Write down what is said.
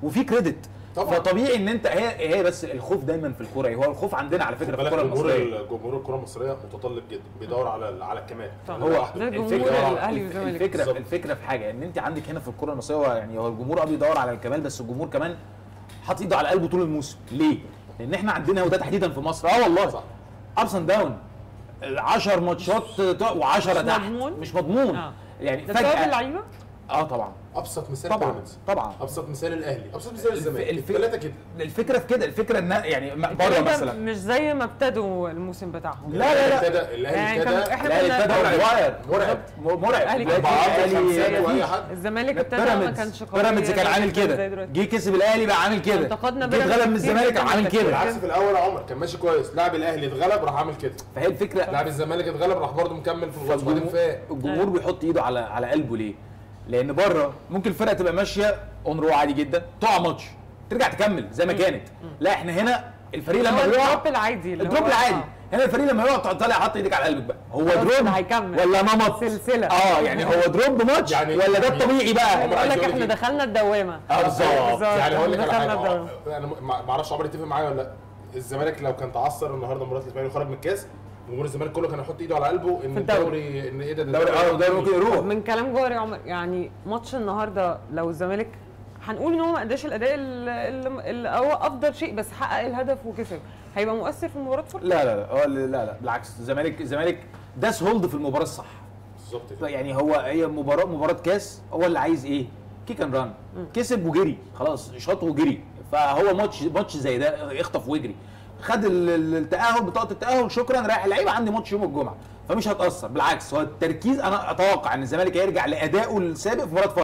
وفي كريدت طبعاً. فطبيعي ان انت هي هي بس الخوف دايما في الكوره هو الخوف عندنا على فكره في بالك الكوره جمهور المصريه ال- جمهور الكره المصريه متطلب جدا بيدور على على الكمال طبعاً. ده هو لوحده. ده جمهور الفكره الأهلي والزمالك. الفكره بالظبط. الفكره في حاجه ان انت عندك هنا في الكوره المصريه هو يعني هو الجمهور اه بيدور على الكمال بس الجمهور كمان حاطط ايده على قلبه طول الموسم ليه؟ لان احنا عندنا وده تحديدا في مصر اه والله صح. ابس اند داون 10 ماتشات و10 مش تحت مضمون؟ مش مضمون آه. يعني ده بسبب فجاه اللعيبه اه طبعا ابسط مثال طبعا بيراميدز طبعا ابسط مثال الاهلي ابسط مثال الزمالك الف- الثلاثه كده الفكره في كده الفكره ان يعني بره الكلام ده مثلا مش زي ما ابتدوا الموسم بتاعهم لا لا لا ابتدى الاهلي يعني كان ابتدى احنا الاهلي كنا ابتدى واير مرعب مرعب الأهلي دلوقتي اربعات الأهلي وخمسات واي مفيش. حد الزمالك ابتدى ما بيراميدز كانش قوي بيراميدز كان عامل زي كده دلوقتي. جه كسب الاهلي بقى عامل كده انتقدنا جه بيراميدز اتغلب من كتير الزمالك جداً راح عامل بالتأكيد. كده بالعكس في الاول يا عمر كان ماشي كويس لاعب الاهلي اتغلب راح عامل كده فهي الفكره لاعب الزمالك اتغلب راح برضه مكمل في الماتش وبعدين فاق الجمهور بيحط ايده على على قلبه ليه؟ لان بره ممكن الفرقه تبقى ماشيه اون رو عادي جدا تقع ماتش ترجع تكمل زي ما كانت لا احنا هنا الفريق اللي لما هو بيقع الدروب العادي اللي الدروب هو- العادي آه. هنا الفريق لما يقع تقعد طالع حاطط ايدك على قلبك بقى هو خلاص دروب ده هيكمل. ولا نمط سلسلة. اه يعني هو دروب ماتش يعني- ولا ده يعني- الطبيعي بقى هم بقول عايز لك يقول لك احنا إيه؟ دخلنا الدوامه اه بالظبط يعني هقول لك على دخلنا حاجه الدوري. آه، انا ما ما اعرفش عمر يتفق معايا ولا لا الزمالك لو كان تعثر النهارده مباراه الاسماعيلي وخرج من الكاس جمهور الزمالك كله كان يحط ايده على قلبه ان في الدوري. الدوري ان ايه ده الدوري اه الدوري ممكن يروح من كلام جوهر يا عمر يعني ماتش النهارده لو الزمالك هنقول ان هو ما اداش الاداء اللي, اللي هو افضل شيء بس حقق الهدف وكسب هيبقى مؤثر في مباراه فرق لا لا لا هو لا لا بالعكس الزمالك الزمالك داس هولد في المباراه الصح بالظبط كده يعني هو هي مباراه مباراه كاس هو اللي عايز ايه كيك اند ران كسب وجري خلاص شاط وجري فهو ماتش ماتش زي ده اخطف واجري خد ال- ال- التاهل بطاقه التاهل شكرا رايح اللعيبه عندي ماتش يوم الجمعه فمش هتاثر بالعكس هو التركيز انا اتوقع ان الزمالك هيرجع لادائه السابق في مباراه